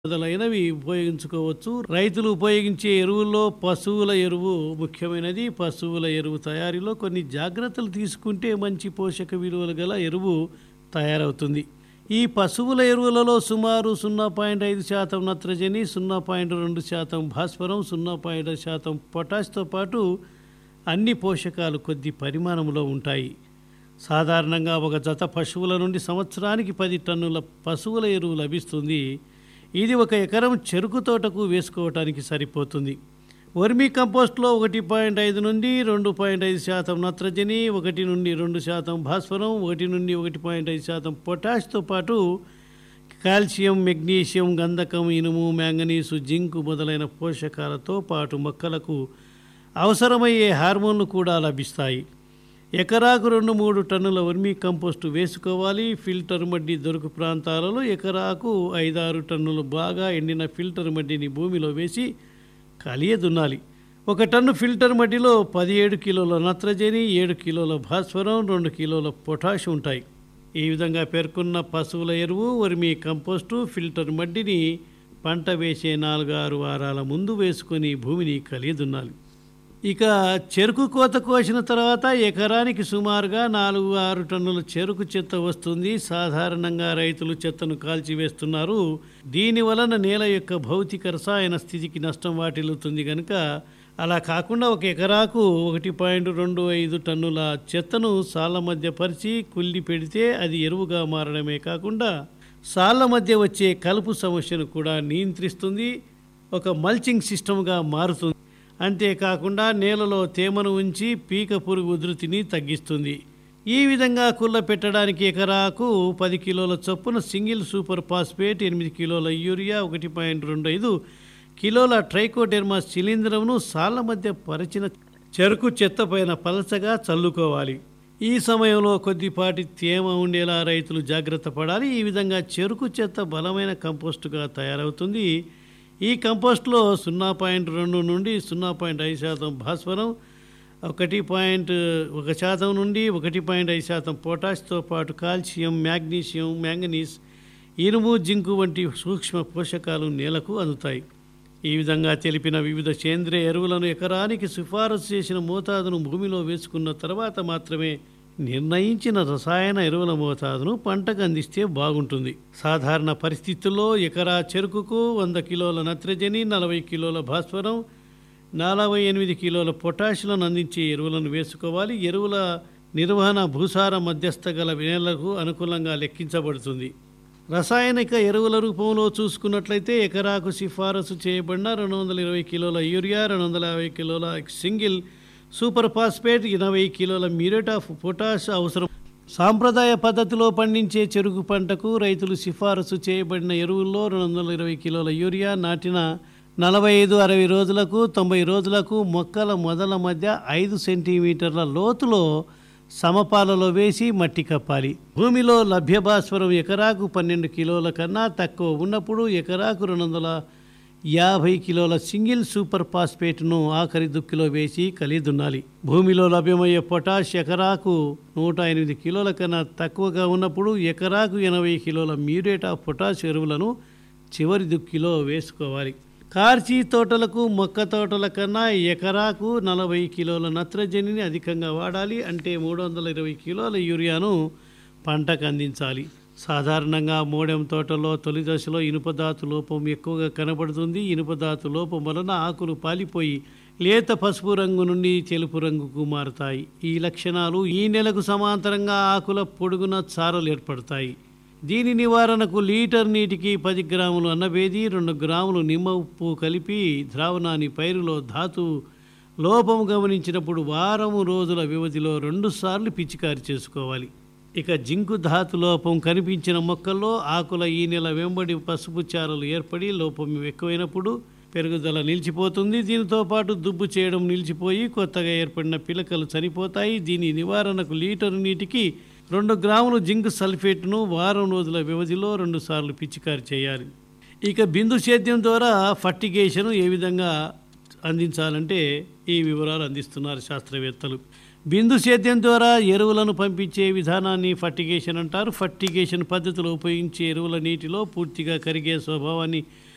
మొదలైనవి ఉపయోగించుకోవచ్చు రైతులు ఉపయోగించే ఎరువుల్లో పశువుల ఎరువు ముఖ్యమైనది పశువుల ఎరువు తయారీలో కొన్ని జాగ్రత్తలు తీసుకుంటే మంచి పోషక విలువలు గల ఎరువు తయారవుతుంది ఈ పశువుల ఎరువులలో సుమారు సున్నా పాయింట్ ఐదు శాతం నత్రజని సున్నా పాయింట్ రెండు శాతం భాస్వరం సున్నా పాయింట్ శాతం పొటాష్తో పాటు అన్ని పోషకాలు కొద్ది పరిమాణంలో ఉంటాయి సాధారణంగా ఒక జత పశువుల నుండి సంవత్సరానికి పది టన్నుల పశువుల ఎరువు లభిస్తుంది ఇది ఒక ఎకరం చెరుకు తోటకు వేసుకోవటానికి సరిపోతుంది వర్మీ కంపోస్ట్లో ఒకటి పాయింట్ ఐదు నుండి రెండు పాయింట్ ఐదు శాతం నత్రజని ఒకటి నుండి రెండు శాతం భాస్వరం ఒకటి నుండి ఒకటి పాయింట్ ఐదు శాతం పొటాష్తో పాటు కాల్షియం మెగ్నీషియం గంధకం ఇనుము మ్యాంగనీసు జింకు మొదలైన పోషకాలతో పాటు మొక్కలకు అవసరమయ్యే హార్మోన్లు కూడా లభిస్తాయి ఎకరాకు రెండు మూడు టన్నుల వర్మీ కంపోస్టు వేసుకోవాలి ఫిల్టర్ మడ్డి దొరుకు ప్రాంతాలలో ఎకరాకు ఐదారు టన్నులు బాగా ఎండిన ఫిల్టర్ మడ్డిని భూమిలో వేసి కలియ దున్నాలి ఒక టన్ను ఫిల్టర్ మడ్డిలో పదిహేడు కిలోల నత్రజని ఏడు కిలోల భాస్వరం రెండు కిలోల పొటాష్ ఉంటాయి ఈ విధంగా పేర్కొన్న పశువుల ఎరువు వర్మీ కంపోస్టు ఫిల్టర్ మడ్డిని పంట వేసే నాలుగు ఆరు వారాల ముందు వేసుకొని భూమిని కలియ దున్నాలి ఇక చెరుకు కోత కోసిన తర్వాత ఎకరానికి సుమారుగా నాలుగు ఆరు టన్నుల చెరుకు చెత్త వస్తుంది సాధారణంగా రైతులు చెత్తను కాల్చివేస్తున్నారు దీని వలన నేల యొక్క భౌతిక రసాయన స్థితికి నష్టం వాటిల్లుతుంది కనుక అలా కాకుండా ఒక ఎకరాకు ఒకటి పాయింట్ రెండు ఐదు టన్నుల చెత్తను సాళ్ళ మధ్య పరిచి కుళ్ళి పెడితే అది ఎరువుగా మారడమే కాకుండా సాళ్ళ మధ్య వచ్చే కలుపు సమస్యను కూడా నియంత్రిస్తుంది ఒక మల్చింగ్ సిస్టమ్గా మారుతుంది అంతేకాకుండా నేలలో తేమను ఉంచి పీక పురుగు ఉధృతిని తగ్గిస్తుంది ఈ విధంగా కుళ్ళ పెట్టడానికి ఎకరాకు పది కిలోల చొప్పున సింగిల్ సూపర్ ఫాస్ఫేట్ ఎనిమిది కిలోల యూరియా ఒకటి పాయింట్ రెండు ఐదు కిలోల ట్రైకోడెర్మా శిలీంధ్రంను సాళ్ళ మధ్య పరిచిన చెరుకు చెత్త పైన పలచగా చల్లుకోవాలి ఈ సమయంలో కొద్దిపాటి తేమ ఉండేలా రైతులు జాగ్రత్త పడాలి ఈ విధంగా చెరుకు చెత్త బలమైన కంపోస్టుగా తయారవుతుంది ఈ కంపోస్ట్లో సున్నా పాయింట్ రెండు నుండి సున్నా పాయింట్ ఐదు శాతం భాస్వరం ఒకటి పాయింట్ ఒక శాతం నుండి ఒకటి పాయింట్ ఐదు శాతం పొటాష్తో పాటు కాల్షియం మ్యాగ్నీషియం మ్యాంగనీస్ ఇనుము జింకు వంటి సూక్ష్మ పోషకాలు నేలకు అందుతాయి ఈ విధంగా తెలిపిన వివిధ సేంద్రియ ఎరువులను ఎకరానికి సిఫారసు చేసిన మోతాదును భూమిలో వేసుకున్న తర్వాత మాత్రమే నిర్ణయించిన రసాయన ఎరువుల మోతాదును పంటకు అందిస్తే బాగుంటుంది సాధారణ పరిస్థితుల్లో ఎకరా చెరుకుకు వంద కిలోల నత్రజని నలభై కిలోల భాస్వరం నలభై ఎనిమిది కిలోల పొటాషియం అందించే ఎరువులను వేసుకోవాలి ఎరువుల నిర్వహణ భూసార మధ్యస్థ గల నేలకు అనుకూలంగా లెక్కించబడుతుంది రసాయనిక ఎరువుల రూపంలో చూసుకున్నట్లయితే ఎకరాకు సిఫారసు చేయబడిన రెండు వందల ఇరవై కిలోల యూరియా రెండు వందల యాభై కిలోల సింగిల్ సూపర్ ఫాస్ఫేట్ ఎనభై కిలోల మ్యూరేట్ ఆఫ్ పొటాష్ అవసరం సాంప్రదాయ పద్ధతిలో పండించే చెరుకు పంటకు రైతులు సిఫారసు చేయబడిన ఎరువుల్లో రెండు వందల ఇరవై కిలోల యూరియా నాటిన నలభై ఐదు అరవై రోజులకు తొంభై రోజులకు మొక్కల మొదల మధ్య ఐదు సెంటీమీటర్ల లోతులో సమపాలలో వేసి మట్టి కప్పాలి భూమిలో లభ్య భాస్వరం ఎకరాకు పన్నెండు కిలోల కన్నా తక్కువ ఉన్నప్పుడు ఎకరాకు రెండు వందల యాభై కిలోల సింగిల్ సూపర్ ఫాస్ఫేట్ను ఆఖరి దుక్కిలో వేసి కలిదున్నాలి భూమిలో లభ్యమయ్యే పొటాష్ ఎకరాకు నూట ఎనిమిది కిలోల కన్నా తక్కువగా ఉన్నప్పుడు ఎకరాకు ఎనభై కిలోల మ్యూరేట్ ఆఫ్ పొటాష్ ఎరువులను చివరి దుక్కిలో వేసుకోవాలి కార్చి తోటలకు మొక్క తోటల కన్నా ఎకరాకు నలభై కిలోల నత్రజనిని అధికంగా వాడాలి అంటే మూడు వందల ఇరవై కిలోల యూరియాను పంటకు అందించాలి సాధారణంగా మోడెం తోటలో తొలి దశలో ఇనుపధాతు లోపం ఎక్కువగా కనబడుతుంది ఇనుపధాతు లోపం వలన ఆకులు పాలిపోయి లేత పసుపు రంగు నుండి తెలుపు రంగుకు మారుతాయి ఈ లక్షణాలు ఈ నెలకు సమాంతరంగా ఆకుల పొడుగున చారలు ఏర్పడతాయి దీని నివారణకు లీటర్ నీటికి పది గ్రాములు అన్నబేది రెండు గ్రాములు నిమ్మ ఉప్పు కలిపి ద్రావణాన్ని పైరులో ధాతు లోపం గమనించినప్పుడు వారం రోజుల వ్యవధిలో రెండుసార్లు పిచికారి చేసుకోవాలి ఇక జింకు ధాతు లోపం కనిపించిన మొక్కల్లో ఆకుల ఈ నెల వెంబడి పసుపు చారలు ఏర్పడి లోపం ఎక్కువైనప్పుడు పెరుగుదల నిలిచిపోతుంది దీనితో పాటు దుబ్బు చేయడం నిలిచిపోయి కొత్తగా ఏర్పడిన పిలకలు చనిపోతాయి దీని నివారణకు లీటరు నీటికి రెండు గ్రాములు జింక్ సల్ఫేట్ను వారం రోజుల వ్యవధిలో రెండుసార్లు పిచికారి చేయాలి ఇక బిందు సేద్యం ద్వారా ఫర్టిగేషన్ ఏ విధంగా అందించాలంటే ఈ వివరాలు అందిస్తున్నారు శాస్త్రవేత్తలు బిందు సేద్యం ద్వారా ఎరువులను పంపించే విధానాన్ని ఫర్టిగేషన్ అంటారు ఫర్టిగేషన్ పద్ధతిలో ఉపయోగించే ఎరువుల నీటిలో పూర్తిగా కరిగే స్వభావాన్ని